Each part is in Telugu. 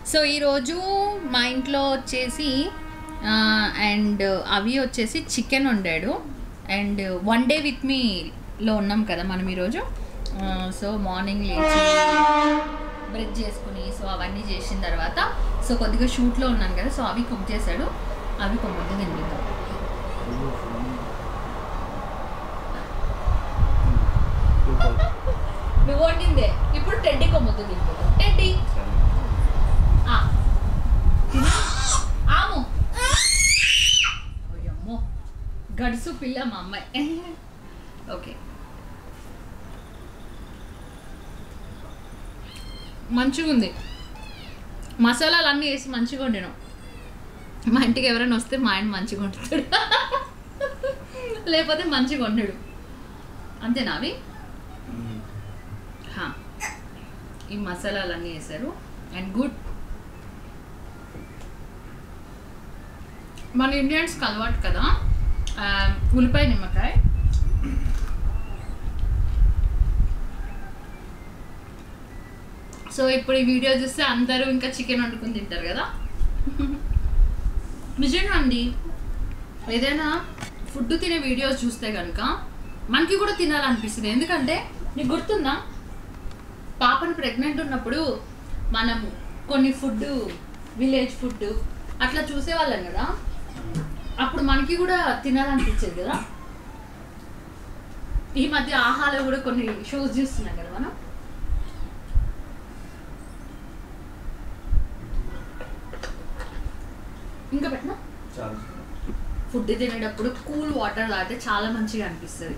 సో ఈరోజు మా ఇంట్లో వచ్చేసి అండ్ అవి వచ్చేసి చికెన్ వండాడు అండ్ వన్ డే విత్ మీలో ఉన్నాం కదా మనం ఈరోజు సో మార్నింగ్ లేచి బ్రెడ్ చేసుకుని సో అవన్నీ చేసిన తర్వాత సో కొద్దిగా షూట్లో ఉన్నాను కదా సో అవి కుక్ చేశాడు అవి కొమ్ముద్ది తింటాం నువ్వు వండిందే ఇప్పుడు టెడ్డీ కొమ్ముద్దు తింటున్నావు టెడ్డీ ఆ. తిను. ఆము ఓయమ్మో గడుసు పిల్ల మా అమ్మాయి ఓకే మంచిగా ఉంది మసాలాలు అన్నీ వేసి మంచిగా వండినాం మా ఇంటికి ఎవరైనా వస్తే మా ఆయన మంచిగా వండుతాడు లేకపోతే మంచిగా వండాడు అంతేనా అవి హా. ఈ మసాలాలన్నీ వేసారు అండ్ గుడ్ మన ఇండియన్స్కి అలవాటు కదా ఆ, ఉల్లిపాయ నిమ్మకాయ సో ఇప్పుడు ఈ వీడియో చూస్తే అందరూ ఇంకా చికెన్ వండుకుని తింటారు కదా నిజంగా అండి ఏదైనా ఫుడ్ తినే వీడియోస్ చూస్తే కనుక మనకి కూడా తినాలనిపిస్తుంది ఎందుకంటే నీకు గుర్తుందా పాపను ప్రెగ్నెంట్ ఉన్నప్పుడు మనం కొన్ని ఫుడ్ విలేజ్ ఫుడ్ అట్లా చూసేవాళ్ళం కదా అప్పుడు మనకి కూడా తినాలనిపించేది కదా ఈ మధ్య ఆహాలో కూడా కొన్ని షోస్ చూస్తున్నాం కదా మనం ఇంకా పెట్టినా చాలు ఫుడ్ తినేటప్పుడు కూల్ వాటర్ తాగితే చాలా మంచిగా అనిపిస్తుంది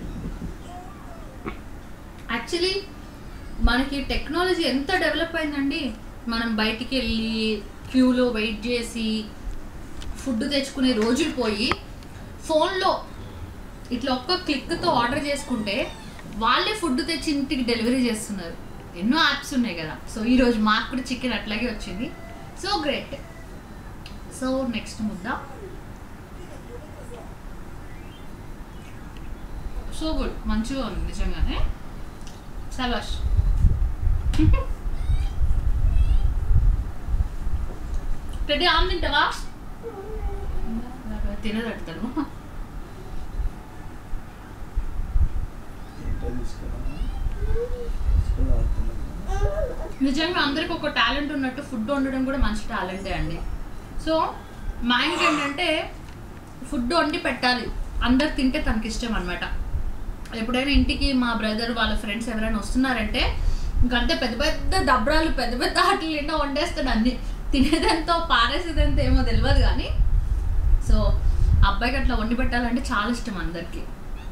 యాక్చువల్లీ మనకి టెక్నాలజీ ఎంత డెవలప్ అయిందండి మనం బయటికి వెళ్ళి క్యూలో వెయిట్ చేసి ఫుడ్ తెచ్చుకునే రోజులు పోయి ఫోన్లో ఇట్లా ఒక్క క్లిక్తో ఆర్డర్ చేసుకుంటే వాళ్ళే ఫుడ్ తెచ్చి ఇంటికి డెలివరీ చేస్తున్నారు ఎన్నో యాప్స్ ఉన్నాయి కదా సో ఈరోజు మాకు కూడా చికెన్ అట్లాగే వచ్చింది సో గ్రేట్ సో నెక్స్ట్ ముద్ద సో గుడ్ మంచిగా ఉంది నిజంగానే సబాష్ రెడ్డి ఆమె తింటావా తినదడతాడు ఏంటో తీసుకున్నాను తీసుకుని ఆడుతున్నాను నిజంగా అందరికి ఒక టాలెంట్ ఉన్నట్టు ఫుడ్ వండడం కూడా మంచి టాలెంటే అండి సో మా ఆయనకి ఏంటంటే ఫుడ్ వండి పెట్టాలి అందరు తింటే తనకి ఇష్టం అనమాట ఎప్పుడైనా ఇంటికి మా బ్రదర్ వాళ్ళ ఫ్రెండ్స్ ఎవరైనా వస్తున్నారంటే ఇంకంతే పెద్ద పెద్ద దబ్రాలు పెద్ద పెద్ద ఆటలు నిండా వండేస్తాడు అన్ని తినేదంతో పారేసేదంతో ఏమో తెలియదు కానీ సో అబ్బాయికి అట్లా వండి పెట్టాలంటే చాలా ఇష్టం అందరికీ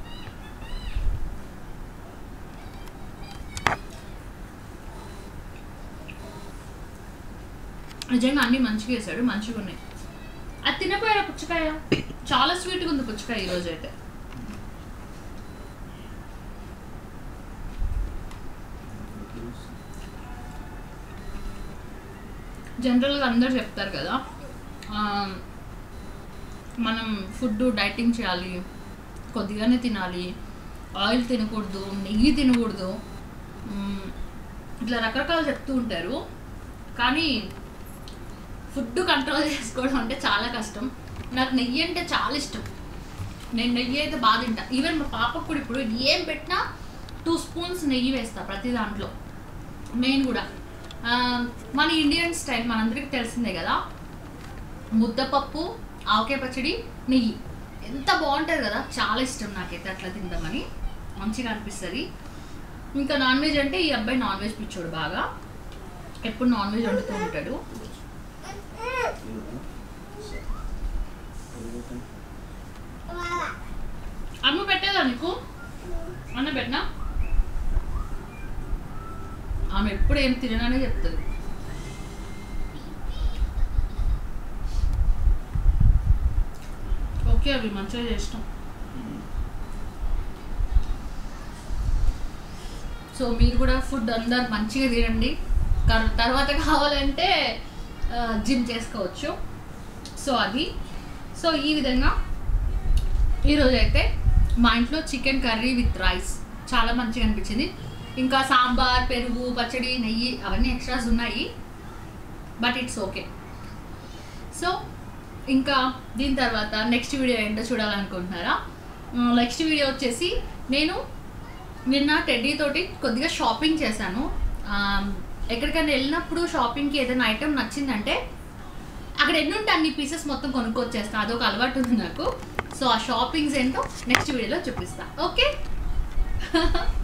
నిజంగా అన్ని మంచిగా వేసాడు మంచిగా ఉన్నాయి అది తినపోయారా పుచ్చకాయ చాలా స్వీట్గా ఉంది పుచ్చకాయ ఈరోజు అయితే జనరల్గా అందరు చెప్తారు కదా ఆ, మనం ఫుడ్ డైటింగ్ చేయాలి కొద్దిగానే తినాలి ఆయిల్ తినకూడదు నెయ్యి తినకూడదు మ్, ఇట్లా రకరకాలు చెప్తూ ఉంటారు కానీ ఫుడ్ కంట్రోల్ చేసుకోవడం అంటే చాలా కష్టం నాకు నెయ్యి అంటే చాలా ఇష్టం నేను నెయ్యి అయితే బాగా తింటా ఈవెన్ మా పాపకు కూడా ఇప్పుడు ఏం పెట్టినా టూ స్పూన్స్ నెయ్యి వేస్తా ప్రతి దాంట్లో నేను కూడా ఆ, మన ఇండియన్ స్టైల్ మనందరికీ తెలిసిందే కదా ముద్దపప్పు ఆవకాయ పచ్చడి నెయ్యి ఎంత బాగుంటుంది కదా చాలా ఇష్టం నాకైతే అట్లా తిందామని మంచిగా అనిపిస్తుంది ఇంకా నాన్ వెజ్ అంటే ఈ అబ్బాయి నాన్ వెజ్ పిచ్చోడు బాగా ఎప్పుడు నాన్ వెజ్ వండుతూ ఉంటాడు అమ్మ పెట్టేదా నీకు అన్న పెట్టినా ఆమె ఎప్పుడు ఏం తినననే చెప్తుంది ఓకే అవి మంచిగా చేసినాం సో మీరు కూడా ఫుడ్ అందరు మంచిగా తినండి కర్- తర్వాత కావాలంటే జిమ్ చేసుకోవచ్చు సో అది సో ఈ విధంగా ఈరోజు అయితే మా ఇంట్లో చికెన్ కర్రీ విత్ రైస్ చాలా మంచిగా అనిపించింది ఇంకా సాంబార్ పెరుగు పచ్చడి నెయ్యి అవన్నీ ఎక్స్ట్రాస్ ఉన్నాయి బట్ ఇట్స్ ఓకే సో ఇంకా దీని తర్వాత నెక్స్ట్ వీడియో ఏంటో చూడాలనుకుంటున్నారా నెక్స్ట్ వీడియో వచ్చేసి నేను నిన్న టెడ్డీ తోటి కొద్దిగా షాపింగ్ చేశాను ఆ, ఎక్కడికైనా వెళ్ళినప్పుడు షాపింగ్కి ఏదైనా ఐటెం నచ్చిందంటే అక్కడ ఎన్ని ఉంటే అన్ని పీసెస్ మొత్తం కొనుక్కొచ్చేస్తాను అదొక అలవాటు ఉంది నాకు సో ఆ షాపింగ్స్ ఏంటో నెక్స్ట్ వీడియోలో చూపిస్తా ఓకే